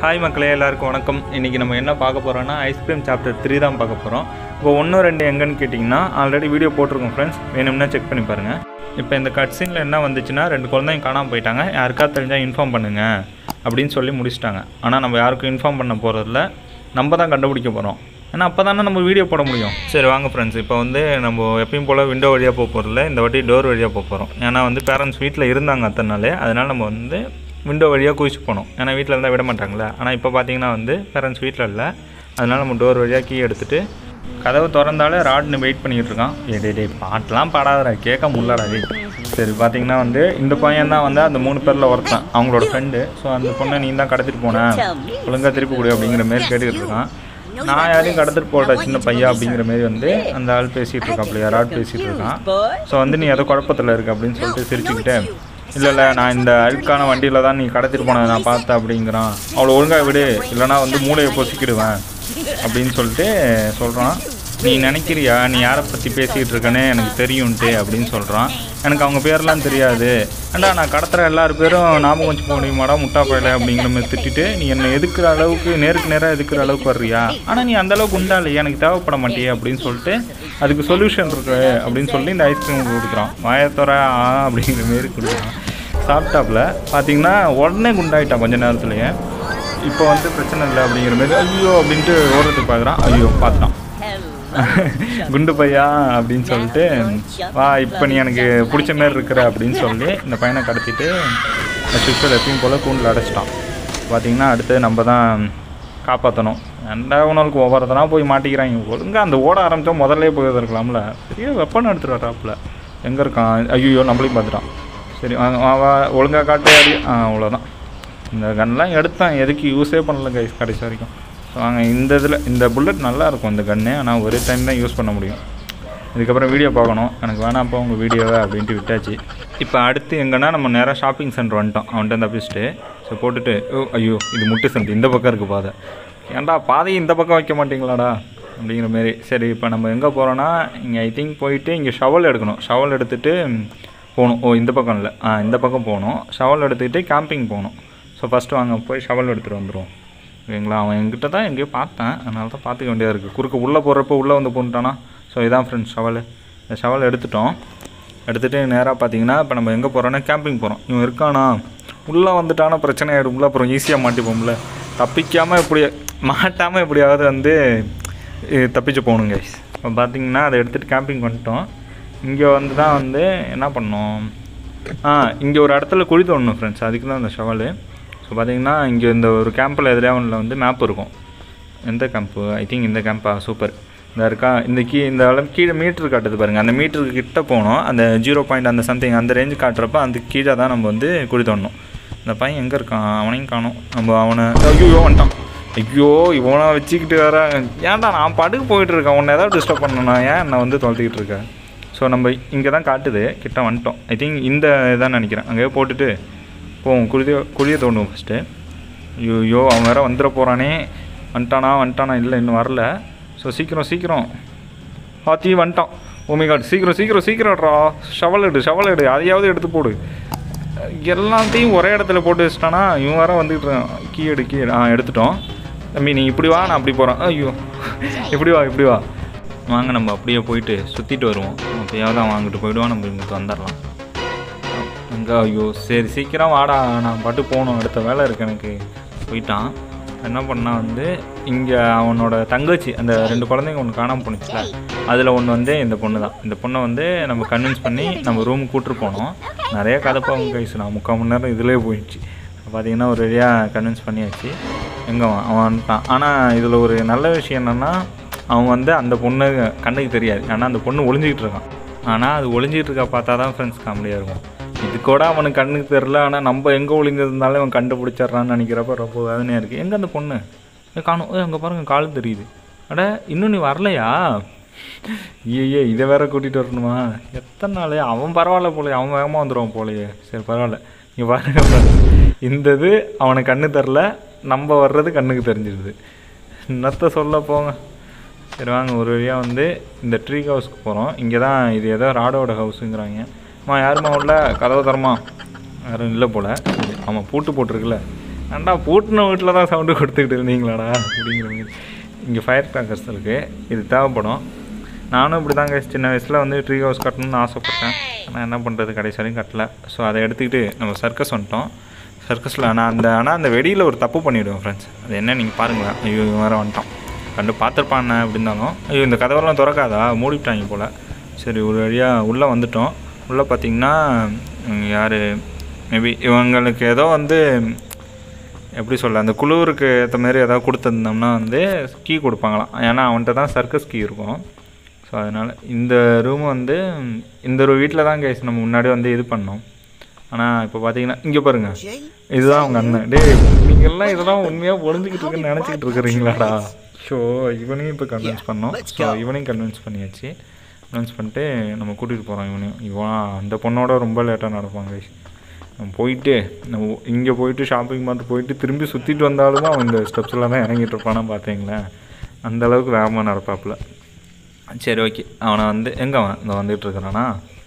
Hi மக்களே எல்லாருக்கும் வணக்கம் இன்றைக்கி நம்ம என்ன பார்க்க போகிறோம்னா ஐஸ்கிரீம் சாப்டர் த்ரீ தான் பார்க்க போகிறோம் இப்போ ஒன்று ரெண்டு எங்கன்னு கேட்டிங்கன்னா ஆல்ரெடி வீடியோ போட்டிருக்கோம் ஃப்ரெண்ட்ஸ் வேணும்னா செக் பண்ணி பாருங்கள் இப்போ இந்த கட் சீனில் என்ன வந்துச்சுன்னா ரெண்டு குழந்தைங்க காணாமல் போயிட்டாங்க யாருக்கா தெரிஞ்சால் இன்ஃபார்ம் பண்ணுங்கள் அப்படின்னு சொல்லி முடிச்சிட்டாங்க ஆனால் நம்ம யாருக்கும் இன்ஃபார்ம் பண்ண போகிறதில்ல நம்ம தான் கண்டுபிடிக்க போகிறோம் ஏன்னா அப்போ தானே நம்ம வீடியோ போட முடியும் சரி வாங்க ஃப்ரெண்ட்ஸ் இப்போ வந்து நம்ம எப்பயும் போல் விண்டோ வழியாக போக போகிறதில்ல இந்த வாட்டி டோர் வழியாக போக போகிறோம் ஏன்னா வந்து பேரண்ட்ஸ் வீட்டில் இருந்தாங்க அத்தனை நாள் அதனால் நம்ம வந்து விண்டோ வழியாக குதிச்சு போனோம் ஏன்னா வீட்டில் இருந்தால் விட மாட்டாங்களே ஆனால் இப்போ பார்த்தீங்கன்னா வந்து பேரண்ட்ஸ் வீட்டில் இல்லை அதனால் நம்ம டோர் வழியாக கீ எடுத்துகிட்டு கதவு திறந்தாலே ராட்னு வெயிட் பண்ணிக்கிட்டு இருக்கான் ஏ டே டே பாட்டெலாம் பாடாதடா கேட்க முடியலடா டேய் சரி பார்த்தீங்கன்னா வந்து இந்த பையன் தான் வந்து அந்த மூணு பேரில் ஒருத்தன் அவங்களோட ஃப்ரெண்டு ஸோ அந்த பொண்ணை நீ தான் கடத்திட்டு போன ஒழுங்காக திருப்பி கொடு அப்படிங்கிற மாரி கேட்டுக்கிட்டு இருக்கான் நான் யாரையும் கடத்திட்டு போட சின்ன பையன் அப்படிங்கிற மாரி வந்து அந்த ஆள் பேசிகிட்டு இருக்கான் அப்படி யாராவது பேசிகிட்டு இருக்கான் ஸோ வந்து நீ ஏதோ குழப்பத்தில் இருக்க அப்படின்னு சொல்லிட்டு சிரிச்சுக்கிட்டு இல்லை இல்லை நான் இந்த அழுக்கான வண்டியில் தான் நீ கடத்திட்டு போனதை நான் பார்த்தேன் அப்படிங்கிறான் அவளை ஒழுங்காக விடு இல்லைனா வந்து மூளையை பொசிக்கிடுவேன் அப்படின்னு சொல்லிட்டு சொல்கிறான் நீ நினைக்கிறியா நீ யாரை பற்றி பேசிக்கிட்டு இருக்கனே எனக்கு தெரியும்ட்டு அப்படின்னு சொல்கிறான் எனக்கு அவங்க பேர்லாம் தெரியாது ஏண்டா நான் கடத்துகிற எல்லார் பேரும் ஞாபகம் வச்சு போக முடியுமாடா முட்டா பயல அப்படிங்கிற மாதிரி திட்டிட்டு நீ என்னை எதுக்குற அளவுக்கு நேருக்கு நேராக எதுக்குற அளவுக்கு வர்றியா ஆனால் நீ அந்த அளவுக்கு உண்டா இல்லையா எனக்கு தேவைப்பட மாட்டியே அப்படின்னு சொல்லிட்டு அதுக்கு சொல்யூஷன் இருக்கு அப்படின்னு சொல்லி இந்த ஐஸ்கிரீம் கொடுக்குறான் வாயத்தொர ஆ அப்படிங்கிற மாரி கொடுக்குறான் சாப்பிட்டாப்புல பார்த்தீங்கன்னா உடனே குண்டாயிட்டான் கொஞ்ச நேரத்துலேயே இப்போ வந்து பிரச்சனை இல்லை அப்படிங்கிற மாதிரி ஐயோ அப்படின்ட்டு ஓடுறதுக்கு பார்க்குறான் ஐயோ பார்த்துட்டான் குண்டு பையா அப்படின்னு சொல்லிட்டு வா இப்போ நீ எனக்கு பிடிச்ச மாதிரி இருக்கிற அப்படின்னு சொல்லி இந்த பையனை கடத்திட்டு சுவிட்சர் எப்பயும் போல் கூண்டில் அடைச்சிட்டான் பார்த்தீங்கன்னா அடுத்து நம்ம தான் காப்பாற்றணும் ரெண்டாவது ஒவ்வொருத்தனா போய் மாட்டிக்கிறாங்க ஒழுங்காக அந்த ஓட ஆரம்பித்தா முதல்ல போயிருக்கலாம்ல பெரிய வெப்பன் எடுத்துகிட்டு வராப்புல எங்கே இருக்கான் ஐயோ நம்மளையும் பார்த்துட்டான் சரி வா, வா வா ஒழுங்காக காட்டு அடி ஆ அவ்வளோதான் இந்த கன்லாம் எடுத்தேன் எதுக்கு யூஸே பண்ணல கைஸ் கடைசி வரைக்கும் ஸோ வாங்க இந்த இதில் இந்த புல்லட் நல்லா இருக்கும் இந்த கன்று ஆனால் ஒரு டைம் தான் யூஸ் பண்ண முடியும் இதுக்கப்புறம் வீடியோ பார்க்கணும் எனக்கு வேணாம்ப்பா உங்கள் வீடியோவை அப்படின்ட்டு விட்டாச்சு இப்போ அடுத்து எங்கன்னா நம்ம நேராக ஷாப்பிங் சென்டர் வந்துட்டோம் அவன்கிட்ட தப்பிச்சுட்டு ஸோ போட்டுட்டு ஓ ஐயோ இது முட்டு சந்தி இந்த பக்கம் இருக்குது பாதை ஏன்டா பாதையை இந்த பக்கம் வைக்க மாட்டீங்களாடா அப்படிங்கிற மாரி சரி இப்போ நம்ம எங்கே போகிறோன்னா இங்கே ஐ திங்க் போயிட்டு இங்கே ஷவல் எடுக்கணும் ஷவல் எடுத்துகிட்டு போகணும் ஓ இந்த பக்கம் இல்லை ஆ இந்த பக்கம் போகணும் ஷவல் எடுத்துக்கிட்டு கேம்பிங் போகணும் ஸோ ஃபஸ்ட்டு வாங்க போய் ஷவல் எடுத்துகிட்டு வந்துடுவோம் ஓகேங்களா அவன் என்கிட்ட தான் எங்கேயோ பார்த்தேன் அதனால தான் பார்த்துக்க வேண்டியதாக இருக்குது குறுக்க உள்ளே போகிறப்ப உள்ளே வந்து போட்டுட்டானா ஸோ இதான் ஃப்ரெண்ட்ஸ் ஷவல் இந்த ஷவல் எடுத்துட்டோம் எடுத்துகிட்டு நேராக பார்த்தீங்கன்னா இப்போ நம்ம எங்கே போகிறோன்னா கேம்பிங் போகிறோம் இவன் இருக்கானா உள்ளே வந்துட்டானா பிரச்சனை ஆகிடும்ல அப்புறம் ஈஸியாக மாட்டிப்போம்ல தப்பிக்காமல் இப்படி மாட்டாமல் எப்படியாவது வந்து இ- தப்பிச்சு போகணும் கைஸ் இப்போ பார்த்தீங்கன்னா அதை எடுத்துகிட்டு கேம்பிங் வந்துட்டோம் இங்கே வந்து தான் வந்து என்ன பண்ணோம் ஆ இங்கே ஒரு இடத்துல குழி தோண்டணும் ஃப்ரெண்ட்ஸ் அதுக்கு தான் அந்த ஷவலு ஸோ பார்த்தீங்கன்னா இங்கே இந்த ஒரு கேம்பில் எதுலையா ஒன்றில் வந்து மேப் இருக்கும் எந்த கேம்ப்பு ஐ திங்க் இந்த கேம்பா சூப்பர் இந்த இருக்கா இந்த கீ இந்த அளவு கீழே மீட்ரு காட்டுது பாருங்கள் அந்த மீட்டருக்கு கிட்ட போனோம் அந்த ஜீரோ பாயிண்ட் அந்த சம்திங் அந்த ரேஞ்சு காட்டுறப்ப அந்த கீழே தான் நம்ம வந்து குழி தோண்டணும் இந்த பையன் எங்கே இருக்கான் அவனையும் காணோம் நம்ம அவனை ஐயோ வந்துட்டான் ஐயோ இவனை வச்சுக்கிட்டு வேற ஏன்டா நான் படுக்கு போயிட்டு இருக்கேன் உன்னை ஏதாவது டிஸ்டர்ப் பண்ணனா ஏன் என்னை வந்து தொலைத்திக்கிட்டு இருக்கேன் ஸோ நம்ம இங்கே தான் காட்டுது கிட்ட வந்துட்டோம் ஐ திங்க் இந்த இதான் நினைக்கிறேன் அங்கேயே போட்டுட்டு போவோம் குழிய குழியை தோண்டுவோம் ஃபஸ்ட்டு ஐயோ அவன் வேற வந்துட போகிறானே வந்துட்டானா வந்துட்டானா இல்லை இன்னும் வரல ஸோ சீக்கிரம் சீக்கிரம் ஆத்தி வந்துட்டான் ஓமி காட் சீக்கிரம் சீக்கிரம் சீக்கிரம்டா ஷவல் எடு ஷவல் எடு அதையாவது எடுத்து போடு எல்லாத்தையும் ஒரே இடத்துல போட்டு வச்சிட்டானா இவன் வேற வந்துக்கிட்டு இருக்கான் கீ எடு கீ எடு ஆ எடுத்துட்டோம் தம்பி நீ இப்படி வா நான் அப்படி போகிறேன் ஐயோ இப்படி வா இப்படி வா வாங்க நம்ம அப்படியே போயிட்டு சுற்றிட்டு வருவோம் அப்போயாவது அவன் வாங்கிட்டு போயிடுவான் நம்ம இங்கிட்டு வந்துடலாம் அங்கே ஐயோ சரி சீக்கிரம் வாடா நான் பாட்டு போகணும் அடுத்த வேலை இருக்கு எனக்கு போயிட்டான் என்ன பண்ணா வந்து இங்கே அவனோட தங்கச்சி அந்த ரெண்டு குழந்தைங்க ஒன்று காணாமல் போணுச்சுல அதில் ஒன்று வந்து இந்த பொண்ணு தான் இந்த பொண்ணை வந்து நம்ம கன்வின்ஸ் பண்ணி நம்ம ரூம் கூப்பிட்டு போனோம் நிறைய கதை போகும் கைஸ் நான் முக்கால் மணி நேரம் இதிலே போயிடுச்சு பார்த்தீங்கன்னா ஒரு வழியாக கன்வின்ஸ் பண்ணியாச்சு எங்கே அவன் அவன் வந்துட்டான் ஆனால் இதில் ஒரு நல்ல விஷயம் என்னென்னா அவன் வந்து அந்த பொண்ணு கண்ணுக்கு தெரியாது ஏன்னா அந்த பொண்ணு ஒளிஞ்சிக்கிட்டு இருக்கான் ஆனால் அது ஒளிஞ்சிட்டு இருக்கா பார்த்தா தான் ஃப்ரெண்ட்ஸ் காமெடியாக இருக்கும் இது கூட அவனுக்கு கண்ணுக்கு தெரில ஆனால் நம்ம எங்கே ஒளிஞ்சிருந்தாலும் அவன் கண்டுபிடிச்சிட்றான்னு நினைக்கிறப்ப ரொம்ப வேதனையாக இருக்குது எங்கே அந்த பொண்ணு ஏ, காணோம் ஏ அங்கே பாருங்க கால் தெரியுது அட இன்னும் நீ வரலையா ஐயே இதை வேற கூட்டிகிட்டு வரணுமா எத்தனை நாள் அவன் பரவாயில்ல போலயே அவன் வேகமாக வந்துடுவான் போலயே சரி பரவாயில்ல நீ பாருங்க friends. இந்த இது அவனுக்கு கண்ணு தெரில நம்ம வர்றது கண்ணுக்கு தெரிஞ்சிருது என்னத்த சொல்ல போங்க சரி வாங்க ஒரு வழியாக வந்து இந்த ட்ரீ ஹவுஸ்க்கு போகிறோம் இங்கே தான் இது ஏதோ ராடோட ஹவுஸுங்கிறாங்க அம்மா யாரும்மா உள்ள கதவை தரமா யாரும் இல்லை போல் ஆமாம் பூட்டு போட்டிருக்குல்ல ஏன்டா பூட்டின வீட்டில் தான் சவுண்டு கொடுத்துக்கிட்டு இருந்தீங்களாடா அப்படிங்கிற மாதிரி இங்கே ஃபயர் கிராக்கர்ஸ் இருக்குது இது தேவைப்படும் நானும் இப்படி தாங்க சின்ன வயசில் வந்து ட்ரீ ஹவுஸ் கட்டணும்னு ஆசைப்பட்டேன் ஆனால் என்ன பண்ணுறது கடைசி வரையும் கட்டல ஸோ அதை எடுத்துக்கிட்டு நம்ம சர்க்கஸ் வந்துட்டோம் சர்க்கஸில் ஆனால் அந்த ஆனால் அந்த வெடியில் ஒரு தப்பு பண்ணிவிடுவோம் ஃப்ரெண்ட்ஸ் அது என்ன நீங்கள் பாருங்களேன் ஐயோ இவன் வேறு வந்துட்டான் கண்டு பார்த்துருப்பான் அப்படின்னாலும் ஐயோ இந்த கதவெல்லாம் திறக்காதா மூடிட்டாங்க போல் சரி ஒரு வழியாக உள்ளே வந்துட்டோம் உள்ளே பார்த்தீங்கன்னா யார் மேபி இவங்களுக்கு ஏதோ வந்து எப்படி சொல்ல அந்த குழுவுக்கு ஏற்ற மாதிரி ஏதாவது கொடுத்துருந்தோம்னா வந்து கீ கொடுப்பாங்களாம் ஏன்னா அவன்கிட்ட தான் சர்க்கஸ் கீ இருக்கும் ஸோ அதனால் இந்த ரூம் வந்து இந்த ஒரு வீட்டில் தான் கேஸ் நம்ம முன்னாடி வந்து இது பண்ணோம் ஆனால் இப்போ பார்த்தீங்கன்னா இங்கே பாருங்க இதுதான் அவங்க அண்ணன் டேய் நீங்கள்லாம் இதெல்லாம் உண்மையாக ஒளிஞ்சிக்கிட்டு இருக்குன்னு நினச்சிக்கிட்டு இருக்கிறீங்களாடா ஸோ இவனையும் இப்போ கன்வின்ஸ் பண்ணோம் ஸோ இவனையும் கன்வின்ஸ் பண்ணியாச்சு கன்வின்ஸ் பண்ணிட்டு நம்ம கூட்டிகிட்டு போகிறோம் இவனையும் இவன் அந்த பொண்ணோட ரொம்ப லேட்டாக நடப்பாங்க guys. நம்ம போயிட்டு நம்ம இங்கே போயிட்டு ஷாப்பிங் மார்ட் போயிட்டு திரும்பி சுற்றிட்டு வந்தாலும் அவன் இந்த ஸ்டெப்ஸில் தான் இறங்கிட்டு இருப்பானா பார்த்தீங்களேன் அந்த அளவுக்கு வேகமாக நடப்பாப்புல சரி ஓகே அவனை வந்து எங்கே அவன் இந்த வந்துட்டு இருக்கிறானா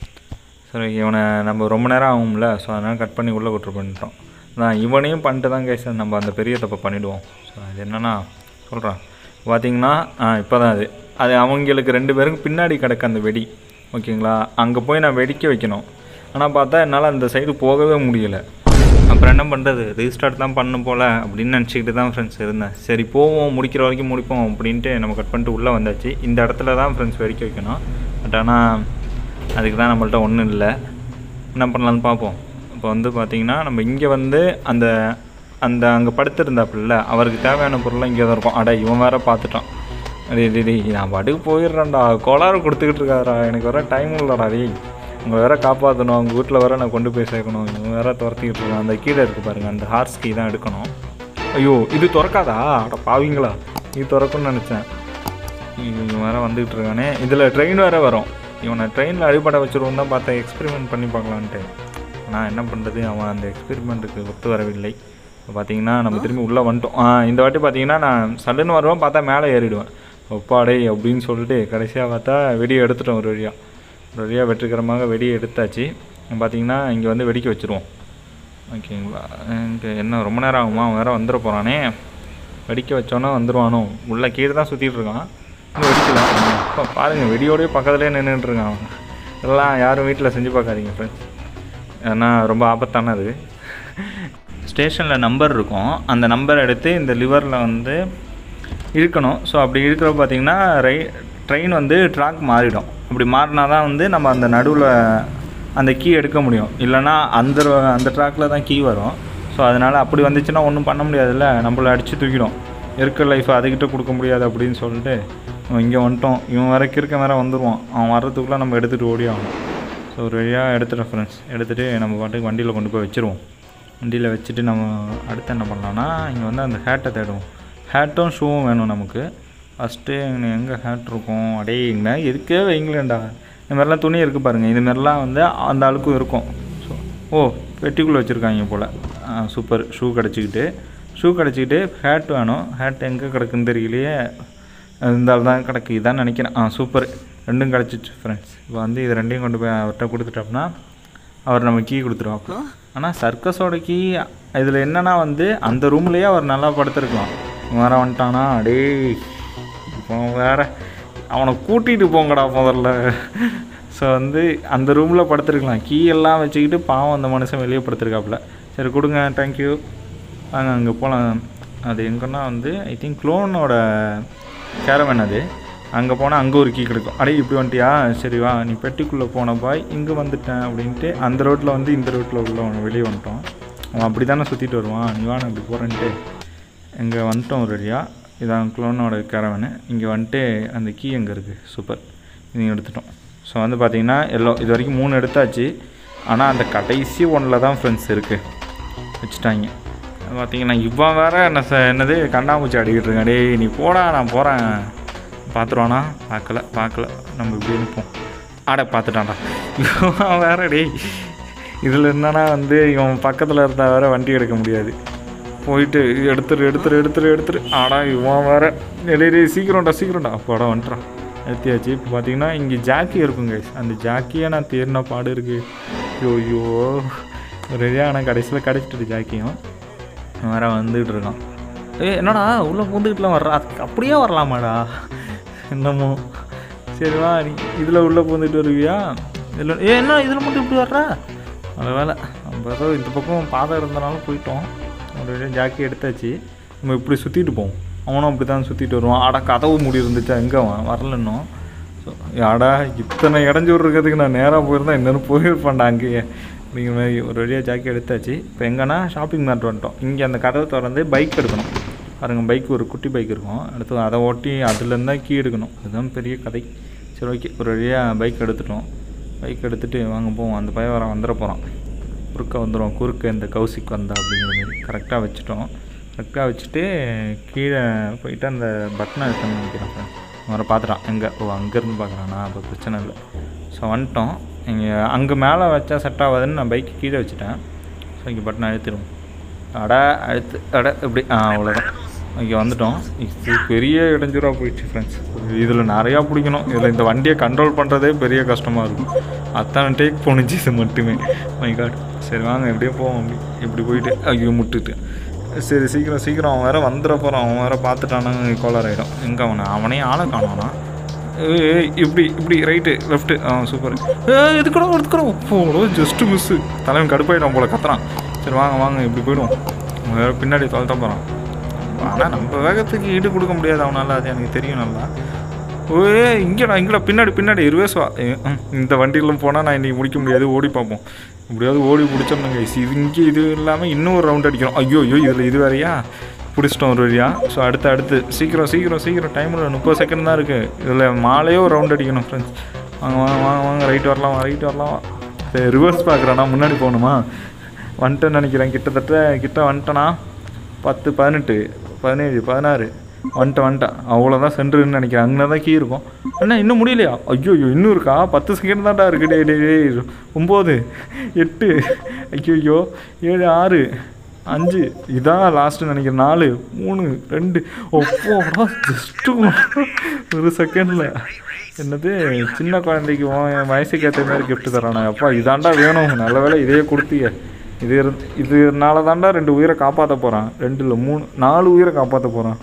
சரி இவனை நம்ம ரொம்ப நேரம் ஆகும்ல ஸோ அதனால் கட் பண்ணி உள்ளே கூட்டு பண்ணிட்டோம் நான் இவனையும் பண்ணிட்டு தான் கேஸ் நம்ம அந்த பெரிய தப்பை பண்ணிவிடுவோம் ஸோ அது என்னென்னா சொல்கிறேன் பார்த்தீங்கன்னா இப்போ தான் அது அது அவங்களுக்கு ரெண்டு பேருக்கும் பின்னாடி கிடக்கு அந்த வெடி ஓகேங்களா அங்கே போய் நான் வெடிக்க வைக்கணும் ஆனால் பார்த்தா என்னால் அந்த சைடு போகவே முடியலை அப்புறம் என்ன பண்ணுறது ரீஸ்டார்ட் தான் பண்ணும் போல் அப்படின்னு நினச்சிக்கிட்டு தான் ஃப்ரெண்ட்ஸ் இருந்தேன் சரி போவோம் முடிக்கிற வரைக்கும் முடிப்போம் அப்படின்ட்டு நம்ம கட் பண்ணிட்டு உள்ளே வந்தாச்சு இந்த இடத்துல தான் ஃப்ரெண்ட்ஸ் வெடிக்க வைக்கணும் பட் ஆனால் அதுக்கு தான் நம்மள்ட்ட ஒன்றும் இல்லை என்ன பண்ணலான்னு பார்ப்போம் இப்போ வந்து பார்த்தீங்கன்னா நம்ம இங்கே வந்து அந்த அந்த அங்கே படுத்திருந்தாப்புல அவருக்கு தேவையான பொருள்லாம் இங்கே தான் இருக்கும் அட இவன் வேற பார்த்துட்டான் டேய் டேய் டேய் நான் பாட்டுக்கு போயிடுறேன்டா கோளாறு கொடுத்துக்கிட்டு இருக்காரா எனக்கு வர டைம் இல்லைடா டேய் உங்களை வேற காப்பாற்றணும் அவங்க வீட்டில் வேற நான் கொண்டு போய் சேர்க்கணும் இவன் வேற துரத்திக்கிட்டு இருக்கான் அந்த கீழே இருக்குது பாருங்கள் அந்த ஹார்ஸ் கீ தான் எடுக்கணும் ஐயோ இது திறக்காதா அட பாவீங்களா இது திறக்கும்னு நினச்சேன் இவன் வேற வந்துகிட்டு இருக்கானே இதில் ட்ரெயின் வேற வரும் இவனை ட்ரெயினில் அடிப்படை வச்சுருவோம் தான் பார்த்தேன் எக்ஸ்பெரிமெண்ட் பண்ணி பார்க்கலான்ட்டு ஆனால் என்ன பண்ணுறது அவன் அந்த எக்ஸ்பெரிமெண்ட்டுக்கு ஒத்து வரவில்லை இப்போ பார்த்தீங்கன்னா நம்ம திரும்பி உள்ளே வந்துட்டோம் ஆ, இந்த வாட்டி பார்த்தீங்கன்னா நான் சல்லுன்னு வருவேன் பார்த்தா மேலே ஏறிடுவேன் ஒப்பாடே அப்படின்னு சொல்லிட்டு கடைசியாக பார்த்தா வெடியை எடுத்துட்டோம் ஒரு வழியாக ஒரு வழியாக வெற்றிகரமாக வெடியை எடுத்தாச்சு பார்த்தீங்கன்னா இங்கே வந்து வெடிக்க வச்சுருவோம் ஓகேங்களா இங்கே என்ன ரொம்ப நேரம் ஆகுமா அவன் வேற வந்துட போகிறானே வெடிக்க வச்சோன்னா வந்துடுவானோ உள்ள கீழே தான் சுற்றிட்டு இருக்கான் இன்னும் வெடிக்கல இப்போ பாருங்கள் வெடியோடய பக்கத்துலேயே நின்றுட்டு இருக்கான் அவன் இதெல்லாம் யாரும் வீட்டில் செஞ்சு பார்க்காதீங்க ஃப்ரெண்ட்ஸ் ஏன்னா ரொம்ப ஆபத்தானது ஸ்டேஷனில் நம்பர் இருக்கும் அந்த நம்பர் எடுத்து இந்த லிவரில் வந்து இழுக்கணும் ஸோ அப்படி இழுக்கிறப்ப பார்த்தீங்கன்னா ரை ட்ரெயின் வந்து ட்ராக் மாறிடும் அப்படி மாறினா தான் வந்து நம்ம அந்த நடுவில் அந்த கீ எடுக்க முடியும் இல்லைன்னா அந்த ro- அந்த ட்ராக்கில் தான் கீ வரும் ஸோ அதனால் அப்படி வந்துச்சுன்னா ஒன்றும் பண்ண முடியாதுல்ல நம்மளை அடித்து தூக்கிடும் இருக்க லைஃப் அதுக்கிட்ட கொடுக்க முடியாது அப்படின்னு சொல்லிட்டு இங்கே வந்துட்டோம் இவன் வேற கிறுக்க வேற வந்துடுவான் அவன் வர்றதுக்குள்ளே நம்ம எடுத்துகிட்டு ஓடி ஆகணும் ஸோ ஒரு வழியாக எடுத்துட்டோம் ஃப்ரெண்ட்ஸ் எடுத்துகிட்டு நம்ம பாட்டுக்கு வண்டியில் கொண்டு போய் வச்சுருவோம் வண்டியில் வச்சுட்டு நம்ம அடுத்து என்ன பண்ணலாம்னா இங்கே வந்து அந்த ஹேட்டை தேடுவோம் ஹேட்டும் ஷூவும் வேணும் நமக்கு ஃபஸ்ட்டு எங்கே ஹேட் இருக்கும் அடே இங்கே இருக்கே வைங்களேன்டா இந்த மாதிரிலாம் துணி இருக்குது பாருங்கள் இது மாதிரிலாம் வந்து அந்த ஆளுக்கும் இருக்கும் ஸோ ஓ பெட்டிக்குள்ளே வச்சுருக்காங்க போல் சூப்பர் ஷூ கிடச்சிக்கிட்டு ஷூ கிடச்சிக்கிட்டு ஹேட் வேணும் ஹேட் எங்கே கிடக்குன்னு தெரியலையே இந்த ஆள் தான் கிடக்கு இதான் நினைக்கிறேன் ஆ சூப்பர் ரெண்டும் கிடச்சிச்சு ஃப்ரெண்ட்ஸ் இப்போ வந்து இது ரெண்டையும் கொண்டு போய் அவர்கிட்ட கொடுத்துட்டோம்னா அவர் நம்ம கீ கொடுத்துருவாப்புல ஆனால் சர்க்கஸோட கீ இதில் என்னன்னா வந்து அந்த ரூம்லேயே அவர் நல்லா படுத்திருக்கலாம் இவன் வேற வந்துட்டானா டேய் இப்போ வேற அவனை கூட்டிகிட்டு போங்கடா முதல்ல ஸோ வந்து அந்த ரூமில் படுத்திருக்கலாம் கீ எல்லாம் வச்சுக்கிட்டு பாவம் அந்த மனுஷன் வெளியே படுத்திருக்காப்புல சரி கொடுங்க தேங்க்யூ வாங்க அங்கே போகலாம் அது எங்கன்னா வந்து ஐ திங்க் க்ளோனோட கேரவன் அது அங்கே போனால் அங்கே ஒரு கீ கிடைக்கும் அடே இப்படி வந்துட்டியா சரி வா நீ பெட்டிக்குள்ளே போன பாய் இங்கே வந்துட்டேன் அப்படின்ட்டு அந்த ரோட்டில் வந்து இந்த ரோட்டில் உள்ள வெளியே வந்துட்டோம் அவன் அப்படி தானே சுற்றிட்டு வருவான் நீ வா நான் இப்படி போகிறேன்ட்டு இங்கே வந்துட்டோம் ஒரு வழியாக இதான் க்ளோனோட கேரவனு இங்கே வந்துட்டு அந்த கீ எங்கே இருக்குது சூப்பர் இதையும் எடுத்துட்டோம் ஸோ வந்து பார்த்தீங்கன்னா எல்லோ இது வரைக்கும் மூணு எடுத்தாச்சு ஆனால் அந்த கடைசி ஒன்றில் தான் ஃப்ரெண்ட்ஸ் இருக்குது வச்சுட்டாங்க பார்த்தீங்கன்னா இவன் வேற என்ன ச- என்னது கண்ணாமூச்சி அடிக்கிட்டு இருக்கான் டேய் நீ போடா நான் போகிறேன் பார்த்துருவானா பார்க்கல பார்க்கல நம்ம இப்படி நிற்போம் ஆட பார்த்துட்டான்டா இவன் வேற டேய் இதில் என்னன்னா வந்து இவன் பக்கத்தில் இருந்தால் வேற வண்டி எடுக்க முடியாது போயிட்டு எடுத்துரு எடுத்துரு எடுத்துரு எடுத்துரு ஆடா இவன் வேற டேய் டேய் சீக்கிரம்டா சீக்கிரம்டா அப்போடா வந்துட்டான் எடுத்தியாச்சு இப்போ பார்த்தீங்கன்னா இங்கே ஜாக்கி இருக்குங்க அந்த ஜாக்கியை நான் தேடின பாடு இருக்கு ஐயோ ஐயோ ரெடியாக ஆனால் கடைசியில் கிடச்சிட்டு ஜாக்கியும் வேற வந்துகிட்டு இருக்கான் ஏ என்னடா உள்ளே பூந்துக்கிட்டுலாம் வர்றா அதுக்கு அப்படியே வரலாமாடா என்னமோ சரி வா நீ இதில் உள்ளே பூந்துட்டு வருவியா இதில் ஏ என்ன இதில் மட்டும் இப்படி வர்ற நல்ல வேலை நம்ம ஏதோ இந்த பக்கம் பாதை இருந்தனால போயிட்டோம் ஒரு ஜாக்கி எடுத்தாச்சு நம்ம இப்படி சுற்றிட்டு போவோம் அவனும் அப்படி தான் சுற்றிட்டு வருவான் ஆடா கதவு மூடி இருந்துச்சா எங்கே அவன் வரல இன்னும் ஸோ ஆடா இத்தனை இடைஞ்சூர் இருக்கிறதுக்கு நான் நேராக போயிருந்தா என்னென்னு போயிருப்பேன்டா அங்கேயே அப்படிங்கிற மாதிரி ஒரு வழியாக ஜாக்கி எடுத்தாச்சு இப்போ எங்கன்னா ஷாப்பிங் மார்ட் வந்துட்டோம் இங்கே அந்த கதவை திறந்து பைக் எடுக்கணும் பாருங்க பைக் ஒரு குட்டி பைக் இருக்கும் அடுத்து அதை ஓட்டி அதுலேருந்து தான் கீ எடுக்கணும் அதுதான் பெரிய கதை சரி ஓகே ஒரு வழியாக பைக் எடுத்துட்டோம் பைக் எடுத்துகிட்டு வாங்க போவோம் அந்த பையன் வர வந்துட போகிறான் குறுக்க வந்துடும் குறுக்க இந்த கௌசிக் வந்தா அப்படிங்கிற மாதிரி கரெக்டாக வச்சுட்டோம் கரெக்டாக வச்சுட்டு கீழே போயிட்டு அந்த பட்டனை எடுத்துன்னு நினைக்கிறேன் வர பார்த்துட்டான் எங்கே ஓ அங்கேருந்து பார்க்குறானா அப்போ பிரச்சனை இல்லை ஸோ வந்துட்டோம் இங்கே அங்கே மேலே வச்சா செட் ஆகாதுன்னு நான் பைக்கு கீழே வச்சுட்டேன் ஸோ இங்கே பட்டனை அழுத்திடுவோம் அட அழுத்து அட இப்படி ஆ அவ்வளோதான் இங்கே வந்துட்டோம் இது பெரிய இடைஞ்சூராக போயிடுச்சு ஃப்ரெண்ட்ஸ் இதில் நிறையா பிடிக்கணும் இதில் இந்த வண்டியை கண்ட்ரோல் பண்ணுறதே பெரிய கஷ்டமாக இருக்கும் அத்தனை டேக் போணுச்சு இது மட்டுமே மை காட் சரி வாங்க எப்படியே போவோம் அப்படி இப்படி போயிட்டு ஐயோ முட்டுட்டு சரி சீக்கிரம் சீக்கிரம் அவன் வேற வந்துட போகிறான் அவன் வேற பார்த்துட்டானா கோளார் ஆகிடும் எங்கே அவனை அவனே ஆளை காணானா ஏய் ஏய், இப்படி இப்படி ரைட்டு லெஃப்ட்டு ஆ சூப்பர் ஏ இதுக்கூட எடுத்துக்கூட போடோ ஜஸ்ட்டு மிஸ்ஸு தலைவன் கடுப்பாயிடும் போல கத்துறான் சரி வாங்க வாங்க இப்படி போயிடுவோம் அவன் வேற பின்னாடி தொலைத்த போகிறான் ஆனால் நம்ம வேகத்துக்கு ஈடு கொடுக்க முடியாது அவனால் அது எனக்கு தெரியும் நல்லா ஓயே இங்கேடா இங்கடா பின்னாடி பின்னாடி இருவேஸ் வா ஏ, ம், இந்த வண்டியில் போனால் நான் இன்னைக்கு முடிக்க முடியாது ஓடி பார்ப்போம் எப்படியாவது ஓடி பிடிச்சோம்னுங்க இது இங்கே இது இல்லாமல் இன்னும் ஒரு ரவுண்ட் அடிக்கிறோம் ஐயோ ஐயோ இதில் இது வேறையா பிடிச்சிட்டோம் ஒரு வழியா ஸோ அடுத்து அடுத்து சீக்கிரம் சீக்கிரம் சீக்கிரம் டைமில் முப்பது செகண்ட் தான் இருக்குது இதில் மாலையே ஒரு ரவுண்ட் அடிக்கணும் ஃப்ரெண்ட்ஸ் வாங்க வாங்க வாங்க வாங்க ரைட் வரலாம் ரைட் வரலாம் சரி ரிவர்ஸ் பார்க்குறேன்னா முன்னாடி போகணுமா வந்துட்டேன்னு நினைக்கிறேன் கிட்டத்தட்ட கிட்ட வந்துட்டேனா பத்து பதினெட்டு பதினேழு பதினாறு வந்துட்டேன் வந்துட்டேன் அவ்வளோதான் சென்றுன்னு நினைக்கிறேன் அங்கே தான் கீ இருக்கும் என்ன இன்னும் முடியலையா ஐயோ ஐயோ இன்னும் இருக்கா பத்து செகண்ட் தான்டா இருக்கு டே டே டே ஒம்பது எட்டு ஐயோ ஏழு ஆறு அஞ்சு இதான் லாஸ்ட்டு நினைக்கிறேன் நாலு மூணு ரெண்டு ஒப்போடா ஜஸ்ட்டு ஒரு செகண்டில் என்னது சின்ன குழந்தைக்கு உன் வயசுக்கு ஏற்ற மாதிரி gift தரானா அப்பா இதாண்டா வேணும் நல்ல வேளை இதே கொடுத்தீங்க இது இரு- இதனால தாண்டா ரெண்டு உயிரை காப்பாற்ற போகிறான் ரெண்டு இல்லை மூணு நாலு உயிரை காப்பாற்ற போகிறான்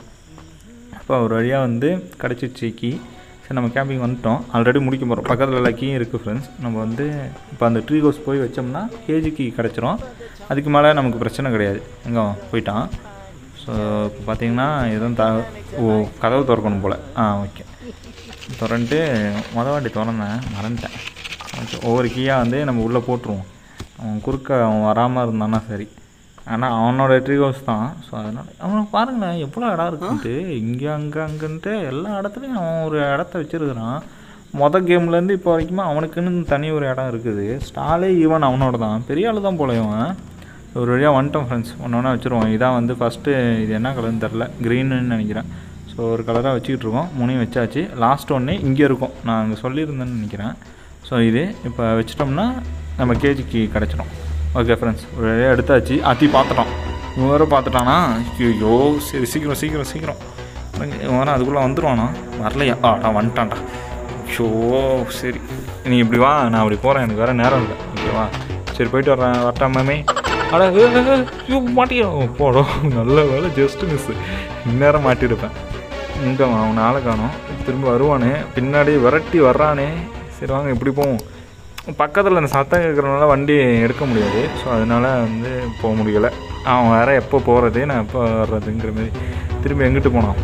அப்போ ஒரு வழியாக வந்து கிடச்சிச்சு கீ சரி நம்ம கேம்பிங் வந்துட்டோம் ஆல்ரெடி முடிக்க போகிறோம் பக்கத்தில் எல்லா கீயும் இருக்குது ஃப்ரெண்ட்ஸ் நம்ம வந்து இப்போ அந்த ட்ரீ ஹவுஸ் போய் வச்சோம்னா கேஜி கீ கிடச்சிரும் அதுக்கு மேலே நமக்கு பிரச்சனை கிடையாது எங்கே அவன் போயிட்டான் ஸோ இப்போ பார்த்தீங்கன்னா எதுவும் த ஓ கதவு திறக்கணும் போல் ஆ ஓகே திறந்துட்டு மொத வாட்டி திறந்தேன் மறந்துட்டேன் ஓகே ஒவ்வொரு கீயாக வந்து நம்ம உள்ளே போட்டுருவோம் அவன் குறுக்க அவன் வராமல் இருந்தானா சரி ஆனால் அவனோட ட்ரீ ஹவுஸ் தான் ஸோ அதனால் அவனுக்கு பாருங்களேன் எவ்வளோ இடம் இருக்குன்ட்டு இங்கே அங்கே அங்கன்ட்டு எல்லா இடத்துலையும் அவன் ஒரு இடத்த வச்சுருக்கிறான் மொதல் கேம்லேருந்து இப்போ வரைக்குமே அவனுக்குன்னு தனி ஒரு இடம் இருக்குது ஸ்டாலே ஈவன் அவனோட தான் பெரிய ஆள் தான் போல இவன் ஒரு வழியாக வந்துட்டோம் ஃப்ரெண்ட்ஸ் ஒன்று ஒன்றா வச்சுருவோம் இதான் வந்து ஃபஸ்ட்டு இது என்ன கலர்னு தெரில க்ரீனுன்னு நினைக்கிறேன் ஸோ ஒரு கலராக வச்சுக்கிட்டு இருக்கோம் மூணையும் வச்சாச்சு லாஸ்ட் ஒன்று இங்கே இருக்கும் நான் அங்கே சொல்லியிருந்தேன்னு நினைக்கிறேன் ஸோ இது இப்போ வச்சிட்டோம்னா நம்ம கேஜிக்கு கிடச்சிடும் ஓகே ஃப்ரெண்ட்ஸ் ஒரு வழியாக எடுத்தாச்சு அத்தி பார்த்துட்டோம் இவன் வேறு பார்த்துட்டானா ஐயோ சரி சீக்கிரம் சீக்கிரம் சீக்கிரம் இவன் வேறு அதுக்குள்ளே வந்துடுவானா வரலையா ஆடா வந்துட்டான்டா ஷோ சரி நீ இப்படி வா நான் அப்படி போகிறேன் எனக்கு வேறு நேரம் இல்லை ஓகேவா சரி போயிட்டு வரேன் வரட்டாமே அட ஏ, ஏ, ஏ, ஐயோ மாட்டியோ போடும் நல்ல வேலை ஜஸ்ட்டு மிஸ்ஸு இந்நேரம் மாட்டியிருப்பேன் இங்கே அவன் ஆளை காணோம் திரும்ப வருவானே பின்னாடி விரட்டி வர்றானே சரி வாங்க இப்படி போவோம் பக்கத்தில் அந்த சத்தம் கேட்குறதுனால வண்டி எடுக்க முடியாது ஸோ அதனால் வந்து போக முடியலை அவன் வேற எப்போ போகிறது நான் எப்போ வர்றதுங்கிற மாதிரி திரும்பி எங்கிட்டு போனான்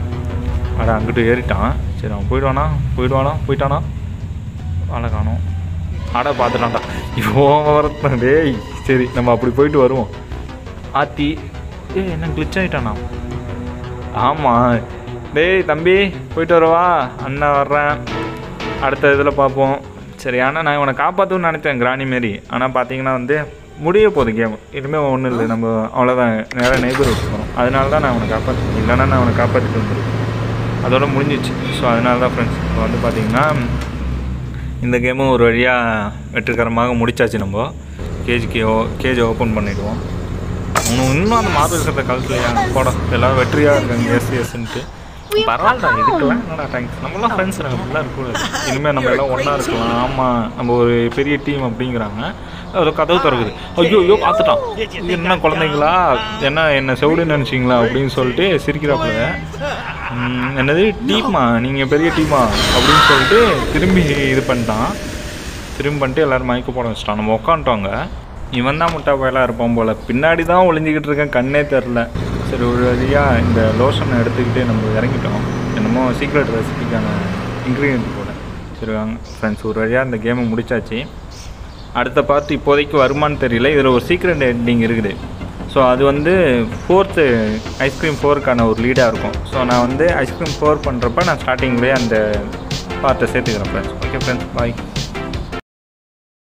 அட அங்கிட்டு ஏறிட்டான் சரி அவன் போயிடுவானா போயிடுவானா போயிட்டானா ஆளை காணோம் அட பார்த்துட்டான்டா இவோ வரத்தான் டேய் சரி நம்ம அப்படி போயிட்டு வருவோம் ஆத்தி ஏய் என்ன கிளிச் ஆகிட்டானா ஆமாம் டேய் தம்பி போயிட்டு வரவா அண்ணன் வர்றேன் அடுத்த இதில் பார்ப்போம் சரி ஆனால் நான் இவனை காப்பாற்றணும்னு நினச்சேன் கிராணி மாரி ஆனால் பார்த்தீங்கன்னா வந்து முடிய போகுது கேம் இனிமேல் ஒன்றும் இல்லை நம்ம அவ்வளோதான் நேராக நெய்பர் வச்சுக்கிறோம் அதனால தான் நான் அவனை காப்பாற்ற இல்லைன்னா நான் அவனை காப்பாற்றிட்டு வந்துருக்கேன் அதோட முடிஞ்சிச்சு ஸோ அதனால தான் ஃப்ரெண்ட்ஸ் இப்போ வந்து பார்த்தீங்கன்னா இந்த கேமும் ஒரு வழியாக வெற்றிகரமாக முடிச்சாச்சு நம்ம கேஜிக்கு ஓ கேஜ் ஓப்பன் பண்ணிவிடுவோம் இன்னும் இன்னும் அந்த மாத விஷயத்தை கழுத்துலையா போட எல்லோரும் வெற்றியாக இருக்காங்க எஸ் எஸ்ன்ட்டு பரவாயில்லடா இதுக்கெல்லாம் என்னடா தேங்க்ஸ் நம்மளாம் ஃப்ரெண்ட்ஸ் நாங்கள் ஃபுல்லாக இருக்கக்கூடாது இனிமேல் நம்ம எல்லாம் ஒன்றா இருக்கலாம் ஆமாம் நம்ம ஒரு பெரிய டீம் அப்படிங்கிறாங்க அது கதவு திறக்குது ஐயோ ஐயோ பார்த்துட்டான் இது என்ன குழந்தைங்களா என்ன என்ன செவிடுன்னு நினச்சிங்களா அப்படின்னு சொல்லிட்டு சிரிக்கிறாப்புல ம், என்னது டீமா நீங்கள் பெரிய டீமா அப்படின்னு சொல்லிட்டு திரும்பி இது பண்ணிட்டான் திரும்பி பண்ணிட்டு எல்லோரும் மயக்க போட வச்சிட்டான் நம்ம உட்காந்துட்டோங்க இவன் தான் முட்டா பயலாக இருப்பான் போல் பின்னாடி தான் ஒளிஞ்சிக்கிட்டு இருக்கேன் கண்ணே தெரில சரி ஒரு வழியாக இந்த லோஷனை எடுத்துக்கிட்டு நம்ம இறங்கிட்டோம் என்னமோ சீக்ரெட் ரெசிபிக்கான இன்க்ரீடியன்ட் போல சரி வாங்க ஃப்ரெண்ட்ஸ் ஒரு வழியாக இந்த கேமை முடிச்சாச்சு அடுத்த பார்ட் இப்போதைக்கு வருமான்னு தெரியல இதில் ஒரு சீக்ரெட் எண்டிங் இருக்குது ஸோ அது வந்து ஃபோர்த்து ஐஸ்கிரீம் ஃபோருக்கான ஒரு லீடாக இருக்கும் ஸோ நான் வந்து ஐஸ்கிரீம் ஃபோர் பண்ணுறப்ப நான் ஸ்டார்டிங்லேயே அந்த பார்ட்டை சேர்த்துக்கிறேன் ஃப்ரெண்ட்ஸ் ஓகே ஃப்ரெண்ட்ஸ் பாய்